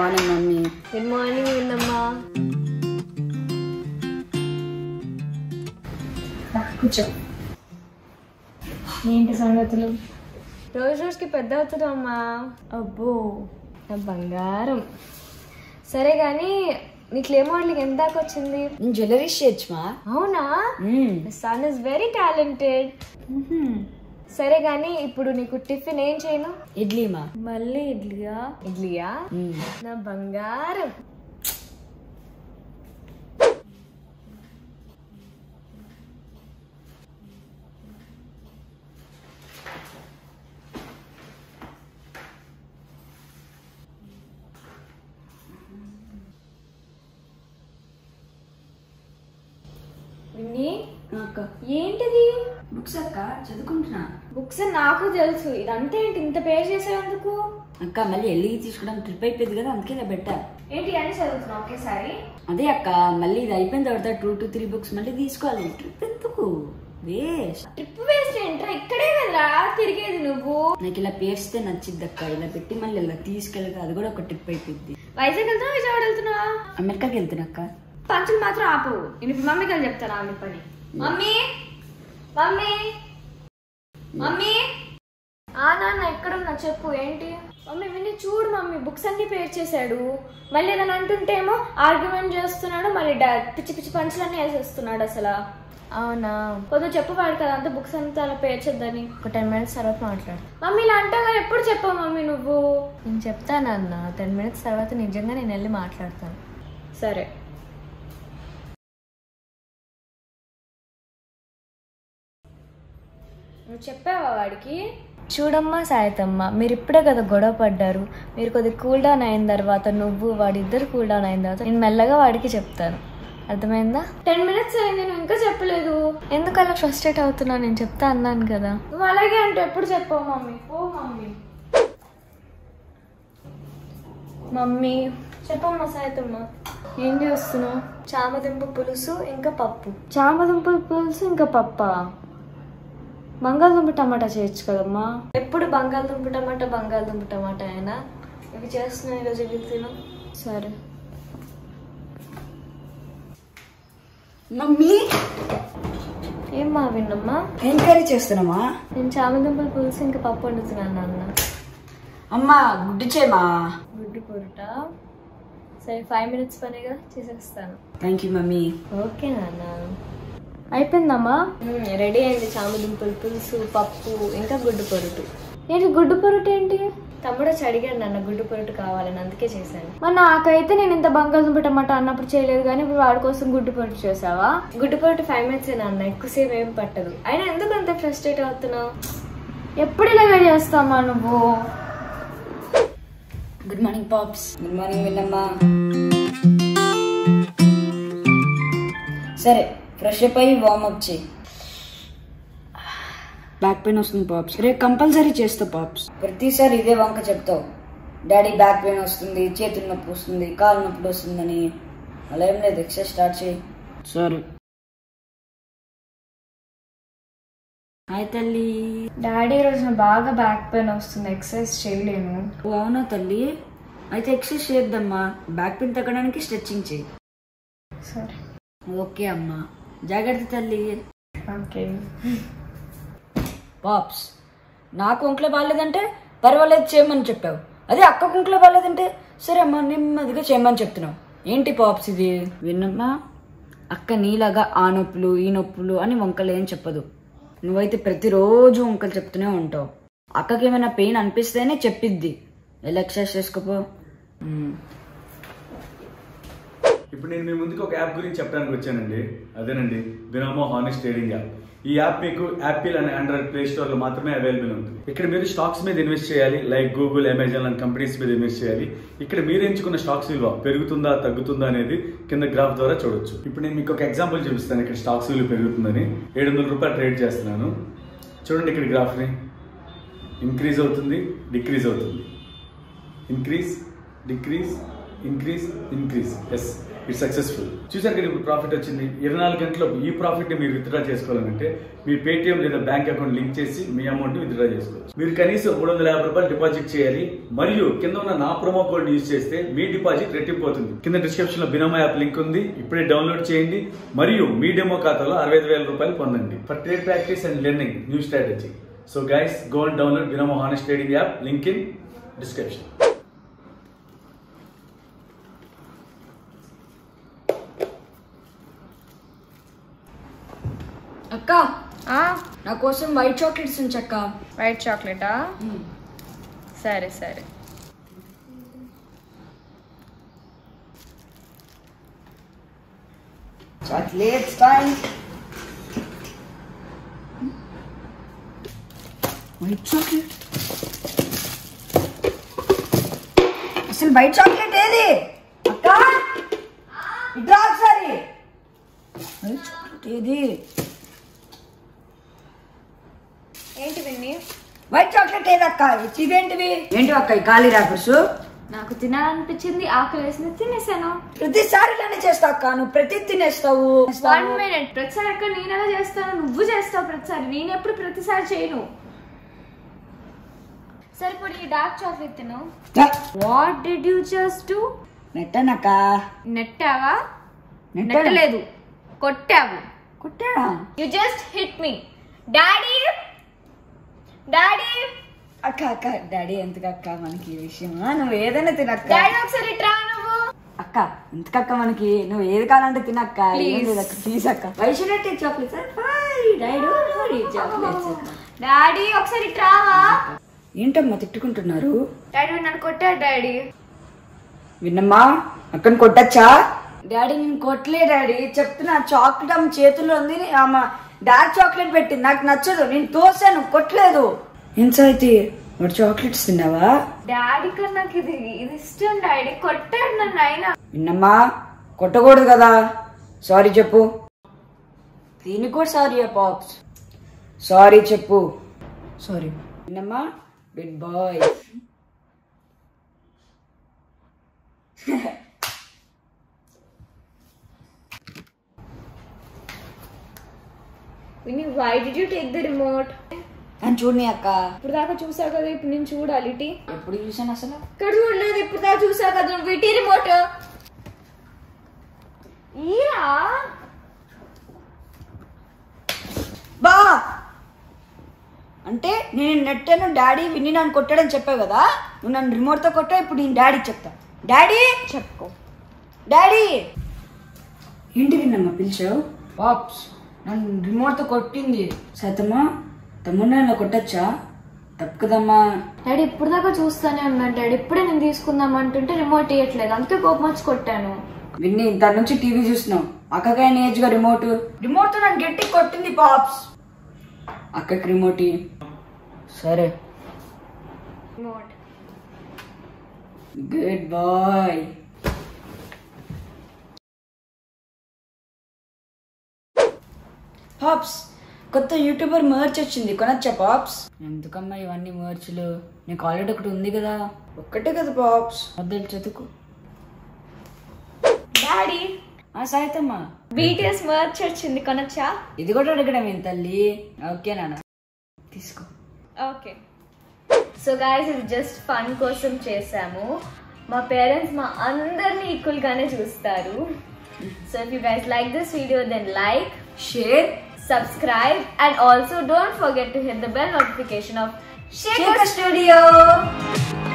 Morning mummy good morning విన్నమ్మా కూర్చో ఏంటి సంగతులు రోజు రోజుకి పెద్ద అవుతున్నామ్మా అబ్బో నా బంగారం సరే కానీ నీ క్లే మోడలింగ్ ఎంత దాకా వచ్చింది నేను జ్యువెలరీ చేయొచ్చు మా అవునా సన్ ఇస్ వెరీ టాలెంటెడ్ సరే కానీ ఇప్పుడు నీకు టిఫిన్ ఏం చేయను ఇడ్లీ మా మళ్ళీ ఇడ్లీయా ఇడ్లీయా నా బంగారం విన్నీ అక్క ఏంటిది బుక్స్ అక్క చదువుకుంటున్నా బుక్స్ నాకు తెలుసు ఇదంతా ఏంటి ఇంత పే చేసేందుకు అక్క మళ్ళీ వెళ్ళి తీసుకోవడం ట్రిప్ అయిపోయింది కదా అందుకే ఇలా పెట్టా ఏంటి అని చదువుతున్నావు ఒకేసారి అదే అక్క మళ్ళీ ఇది అయిపోయిన తర్వాత టూ టు త్రీ బుక్స్ మళ్ళీ తీసుకోవాలి ట్రిప్ ఎందుకు వేస్ట్ ట్రిప్ వేస్ట్ ఏంట్రా ఇక్కడే కదరా తిరిగేది నువ్వు నాకు ఇలా పేర్స్తే నచ్చిద్ది అక్క ఇలా పెట్టి మళ్ళీ ఇలా తీసుకెళ్ళగా అది కూడా ఒక ట్రిప్ అయిపోయింది వైజాగ్ వెళ్తున్నావా విజయవాడ వెళ్తున్నావా అమెరికాకి వెళ్తున్నా అక్క పంచులు మాత్రం ఆపు నేను ఇప్పుడు మమ్మీకి వెళ్ళి చెప్తాను ఆమె పని మమ్మీ మమ్మీ మమ్మీ ఆ నాన్న ఎక్కడున్నా చెప్పు ఏంటి మమ్మీ విని చూడు మమ్మీ బుక్స్ అన్ని పేర్ చేశాడు మళ్ళీ ఏదైనా అంటుంటేమో ఆర్గ్యుమెంట్ చేస్తున్నాడు మళ్ళీ డా- పిచ్చి పిచ్చి పంచులన్నీ వేసేస్తున్నాడు అసలు అవునా కొద్దిగా చెప్పు వాడు కదా అంతా బుక్స్ అంతా అలా పేర్చొద్దని ఒక టెన్ మినిట్స్ తర్వాత మాట్లాడు మమ్మీ ఇలా అంటావు కదా ఎప్పుడు చెప్పావు మమ్మీ నువ్వు నేను చెప్తానన్న టెన్ మినిట్స్ తర్వాత నిజంగా నేను వెళ్ళి మాట్లాడతాను సరే నువ్వు చెప్పావా వాడికి చూడమ్మా సాయతమ్మ మీరు ఇప్పుడే కదా గొడవ పడ్డారు మీరు కొద్దిగా కూల్ డౌన్ అయిన తర్వాత నువ్వు వాడిద్దరు కూల్ డౌన్ అయిన తర్వాత నేను మెల్లగా వాడికి చెప్తాను అర్థమైందా టెన్ మినిట్స్ అయింది నువ్వు ఇంకా చెప్పలేదు ఎందుకు అలా ఫ్రస్ట్రేట్ అవుతున్నావు నేను చెప్తా అన్నాను కదా నువ్వు అలాగే అంటే ఎప్పుడు చెప్పావు మమ్మీ ఓ మమ్మీ మమ్మీ చెప్పమ్మా సాయతమ్మ ఏం చేస్తున్నావు చామదుంప పులుసు ఇంకా పప్పు చామదుంపల పులుసు ఇంకా పప్పా బంగాళదుంప టమాటా చేయొచ్చు కదమ్మా ఎప్పుడు బంగాళదుంప టమాటా బంగాళదుంప టమాటా అయినా ఇవి చేస్తున్నా ఈరోజు ఇవి తిను సరే మమ్మీ ఏం మా విన్నమ్మా ఏం కర్రీ చేస్తున్నామా నేను చామదుంపల పులుసు ఇంకా పప్పు వండుతున్నాను నాన్న అమ్మా గుడ్డు చేయమా గుడ్డు పొరుట సరే ఫైవ్ మినిట్స్ పనిగా చేసేస్తాను థ్యాంక్ యూ మమ్మీ ఓకే నాన్న అయిపోయిందమ్మా రెడీ అయింది చామదుంపల పులుసు పప్పు ఇంకా గుడ్డు పొరుటు ఏంటి గుడ్డు పొరుటు ఏంటి తమ్ముడు వచ్చి అడిగాడు నాన్న గుడ్డు పొరుటు కావాలని అందుకే చేశాను మరి నాకైతే నేను ఇంత బంగాళదుంప టమాటా అన్నప్పుడు చేయలేదు కానీ ఇప్పుడు వాడి కోసం గుడ్డు పొరుటు చేసావా గుడ్డు పొరుటు ఫైవ్ మినిట్స్ నాన్న ఎక్కువసేపు ఏం పట్టదు అయినా ఎందుకు అంత ఫ్రస్ట్రేట్ అవుతున్నావు ఎప్పుడు ఇలాగే చేస్తామా నువ్వు good morning pops good morning విన్నమ్మా సరే ఫ్రెష్ అప్ అయ్యి వార్మప్ చేయి బ్యాక్ పెయిన్ వస్తుంది పాప్స్ రేపు కంపల్సరీ చేస్తావు పాప్స్ ప్రతిసారి ఇదే వంక చెప్తావు డాడీ బ్యాక్ పెయిన్ వస్తుంది చేతులు నొప్పి వస్తుంది కాలు నొప్పి వస్తుందని అలా ఏం లేదు ఎక్సర్సైజ్ స్టార్ట్ చేయి సరే హాయ్ తల్లి డాడీ రోజున బాగా బ్యాక్ పెయిన్ వస్తుంది ఎక్సర్సైజ్ చేయలేను ఓ అవునా తల్లి అయితే ఎక్సర్సైజ్ చేద్దామ్మా బ్యాక్ పెయిన్ తగ్గడానికి స్ట్రెచ్చింగ్ చేయి సరే ఓకే అమ్మా జాగ్రత్త తల్లి ఓకే పాప్స్ నాకు ఒంట్లో బాగాలేదంటే పర్వాలేదు చేయమని చెప్పావు అదే అక్క ఒంట్లో బాగాలేదంటే సరే అమ్మా నెమ్మదిగా చేయమని చెప్తున్నావు ఏంటి పాప్స్ ఇది విన్నమ్మా అక్క నీలాగా ఆ నొప్పులు ఈ నొప్పులు అని వంకలు ఏం చెప్పదు నువ్వైతే ప్రతిరోజు వంకలు చెప్తూనే ఉంటావు అక్కకి ఏమైనా పెయిన్ అనిపిస్తేనే చెప్పిద్ది ఎలా ఎక్సర్సైజ్ చేసుకోపో ఉమ్. ఇప్పుడు నేను మీ ముందుకు ఒక యాప్ గురించి చెప్పడానికి వచ్చానండి అదేనండి బినామో హానెస్ట్ ట్రేడింగ్ యాప్ ఈ యాప్ మీకు Apple and Android Play Store లో మాత్రమే అవైలబుల్ ఉంటుంది ఇక్కడ మీరు స్టాక్స్ మీద ఇన్వెస్ట్ చేయాలి లైక్ గూగుల్ అమెజాన్ లాంటి కంపెనీస్ మీద ఇన్వెస్ట్ చేయాలి ఇక్కడ మీరు ఎంచుకున్న స్టాక్స్ విలువ పెరుగుతుందా తగ్గుతుందా అనేది కింద గ్రాఫ్ ద్వారా చూడొచ్చు ఇప్పుడు నేను మీకు ఒక ఎగ్జాంపుల్ చూపిస్తాను ఇక్కడ స్టాక్స్ విలువ పెరుగుతుందని ఏడు వందల రూపాయలు ట్రేడ్ చేస్తున్నాను చూడండి ఇక్కడ గ్రాఫ్ని ఇంక్రీజ్ అవుతుంది డిక్రీజ్ అవుతుంది increase decrease increase increase yes it successful చూసారు కదా ఇప్పుడు ప్రాఫిట్ వచ్చింది ఇరవై నాలుగు గంటల్లో ఈ ప్రాఫిట్ ని మీరు విత్డ్రా చేసుకోవాలంటే మీ పేటిఎం లేదా బ్యాంక్ అకౌంట్ లింక్ చేసి మీ అమౌంట్ విత్డ్రా చేసుకోవచ్చు మీరు కనీసం మూడు వందల యాభై రూపాయలు డిపాజిట్ చేయాలి మరియు కింద ఉన్న నా ప్రోమో కోడ్ యూజ్ చేస్తే మీ డిపాజిట్ రెట్టింపు అవుతుంది కింద డిస్క్రిప్షన్ లో బినోమా యాప్ లింక్ ఉంది ఇప్పుడే డౌన్లోడ్ చేయండి మరియు మీ డెమో ఖాతాలో అరవై ఐదు వేల రూపాయలు పొందండి for trade practice and learning new strategy so guys go and download Binomo honest trading app link in description అక్క నా కోసం వైట్ చాక్లెట్స్ ఉంచక్క వైట్ చాక్లెటా సరే సరే చాక్లెట్స్ టైం వైట్ చాక్లెట్ అసలు వైట్ చాక్లెట్ ఏది అక్క ఇట్లా ఒకసారి వైట్ చాక్లెట్ ఏది ఏంటి విన్ని వైట్ చాక్లెట్ ఏది అక్క ఇవేంటివి ఏంటి అక్క ఈ ఖాళీ ర్యాపర్స్ నాకు తినాలనిపించింది ఆకలి వేసింది తినేసాను ప్రతిసారి ఇలానే చేస్తావు అక్క నువ్వు ప్రతి తినేస్తావు వన్ మినిట్ ప్రతిసారి అక్కడ నేను ఎలా చేస్తాను నువ్వు చేస్తావు ప్రతిసారి నేను ఎప్పుడు ప్రతిసారి చేయను సరే ఇప్పుడు ఈ డార్క్ చాక్లెట్ తిను what did you just do నెట్టనక్క నెట్టావా నెట్టాను. నెట్టలేదు కొట్టావు కుట్టాడా you just hit me daddy daddy అక్క అక్క డాడీ ఎందుకు అక్క మనకి ఈ విషయం నువ్వు ఏదైనా తినక్క డాడీ ఒకసారి ఇట్రా నువ్వు అక్క ఎందుకక్క మనకి నువ్వు ఏది కావాలంటే తినక్క ఏం Please. లేదక్క ప్లీజ్ అక్క why should I take chocolates chocolates daddy ఒకసారి ఇట్రావా ఏంటమ్మా తిట్టుకుంటున్నారు డాడీ నన్ను కొట్టాడు డాడీ విన్నమ్మా అక్కని కొట్టచ్చా డాడీ నేను కొట్టలే డాడీ చెప్తున్నా చాక్లెట్ ఆమె చేతుల్లో ఉంది ఆమె డార్క్ చాక్లెట్ పెట్టింది నాకు నచ్చదు నేను తోసాను కొట్టలేదు ఇన్సైతే వాడు చాక్లెట్స్ తిన్నావా డాడీ కన్నా నాకు ఇది ఇది ఇష్టం డాడీ కొట్టాడు నన్ను అయినా విన్నమ్మా కొట్టకూడదు కదా సారీ చెప్పు దీనికి కూడా సారీ పాప్స్ సారీ చెప్పు సారీ విన్నమ్మా గుడ్ బాయ్ విని why did you take the remote అని చూడని అక్క ఇప్పుడు దాకా చూసా కదా ఇప్పుడు నేను చూడాలి ఇటీ ఎప్పుడు చూసాను అసలు ఇక్కడ చూడలేదు ఇప్పుడు దాకా చూసా కదా నువ్వు ఇటీ రిమోట్ ఈరా బా అంటే నేను నెట్టాను డాడీ విని నన్ను కొట్టాడని చెప్పావు కదా నువ్వు నన్ను రిమోట్తో కొట్టావు ఇప్పుడు నేను డాడీ చెప్తా డాడీ చెప్పుకో డాడీ ఏంటి విన్నమ్మా పిలిచావు పాప్స్ నన్ను రిమోట్తో కొట్టింది సైతమ్మా తమ్ముడు నన్ను కొట్టచ్చా తప్పు కదమ్మా డాడీ ఇప్పుడు దాకా చూస్తానే ఉన్నాను డాడీ ఇప్పుడే నేను తీసుకుందాం అంటుంటే రిమోట్ ఇవ్వట్లేదు అందుకే కోపం వచ్చి కొట్టాను విన్ని ఇంత నుంచి టీవీ చూస్తున్నావు అక్కకైనా ఏజ్గా రిమోట్ రిమోట్తో నన్ను గట్టి కొట్టింది పాప్స్ అక్కకి రిమోట్ ఇయ్యి. సరే రిమోట్ గుడ్ బాయ్ పాప్స్ కొత్త యూట్యూబర్ మర్చ్ వచ్చింది కొనొచ్చా పాప్స్ ఎందుకమ్మా ఇవన్నీ మర్చ్లు నీకు ఆల్రెడీ ఒకటి ఉంది కదా ఒక్కటే కదా పాప్స్ వద్దలు చదువుకు డాడీ ఆ సాయితమ్మా బీటీఎస్ మర్చ్ వచ్చింది కొనొచ్చా ఇది కూడా అడగడం ఏం తల్లి ఓకే నాన్న తీసుకో ఓకే సో గాయస్ ఇది జస్ట్ ఫన్ కోసం చేసాము మా పేరెంట్స్ మా అందరినీ ఈక్వల్ గానే చూస్తారు so if you guys like this video then like share subscribe and also don't forget to hit the bell notification of Shaker studio